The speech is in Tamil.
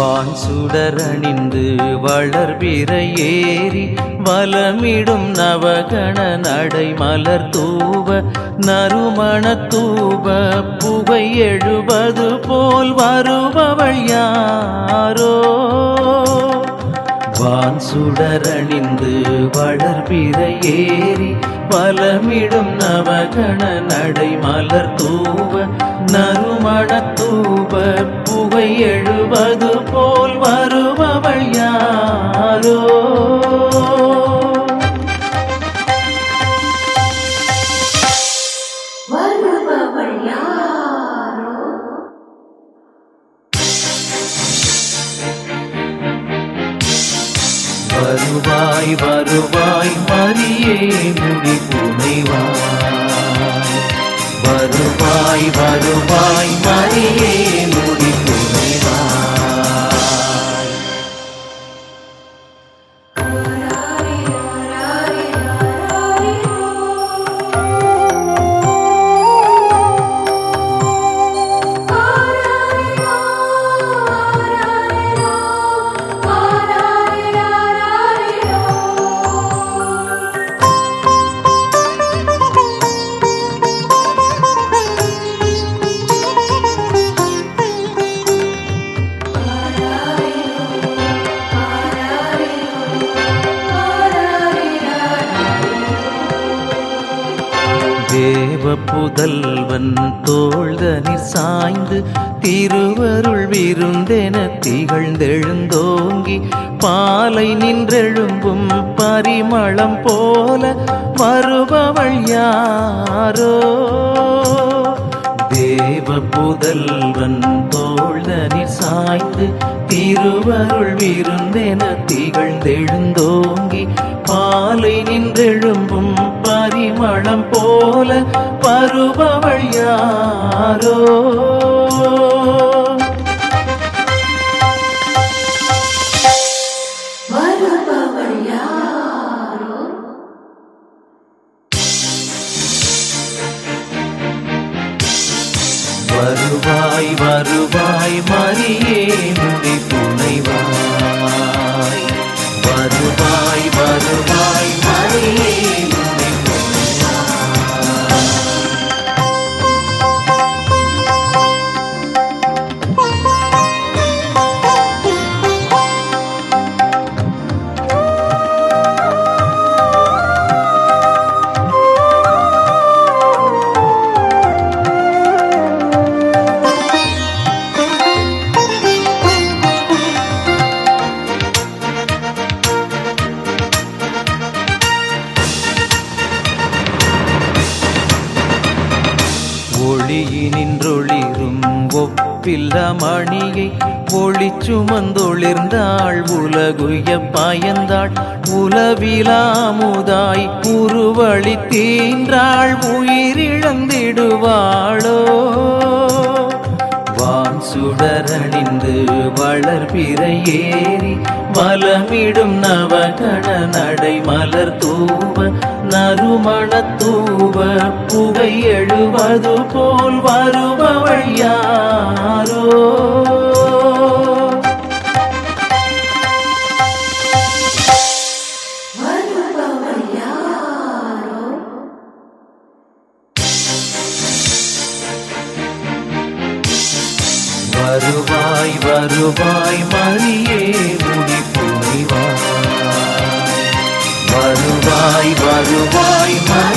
வான் சுடரணிந்து வளர்பிற ஏறி வலமிடும் நவகண நடை மலர் தூவ நறுமண தூவ புகை எழுவது போல் வருபவள் யாரோ வான் சுடரணிந்து வளர்பிற ஏறி வலமிடும் நவகண நடை மலர் தூவ நறுமண தூவ புகை எழுவது போல் வருபவள் யாரோ வருபவள் யாரோ வருவாய் வருவாய் மரியே முடி புனைவாய் வருவாய் வருவாய் மரியே முடி புனைவாய் தேவ புதல்வன் தோள்தனில் சாய்ந்து திருவருள் விருந்தென திகழ்ந்தெழுந்தோங்கி பாலை நின்றெழும்பும் பரிமளம் போல வருபவள் யாரோ தேவ புதல்வன் தோள்தனில் சாய்ந்து திருவருள் விருந்தென திகழ்ந்தெழுந்தோங்கி பாலை நின்றெழும்பும் பரிமளம் போல வருபவள் யாரோ வருபவள் யாரோ வருவாய் வருவாய் மரியே முடி புனைவாய் வருவாய் வருவாய் மரியே முடி ஒளியினின்றொளிரும் ஒப்பில்ல மணியை ஒளி சுமந்தொளிர்ந்தாள் உலகுய பயந்தாள் உலவிலாமுதாய் உருவழி தீன்றாள் உயிரிழந்திடுவாளோ வான் சுடரணிந்து வளர்பிற ஏறி வலமிடும் நவகண நடை மலர் தூவ நறுமண தூவ புகை எழுவது போல் வருபவள் யாரோ வருபவள் யாரோ வருவாய் வருவாய் மரியே முடி புரிவாய் வருவாய் வருவாய் மரியே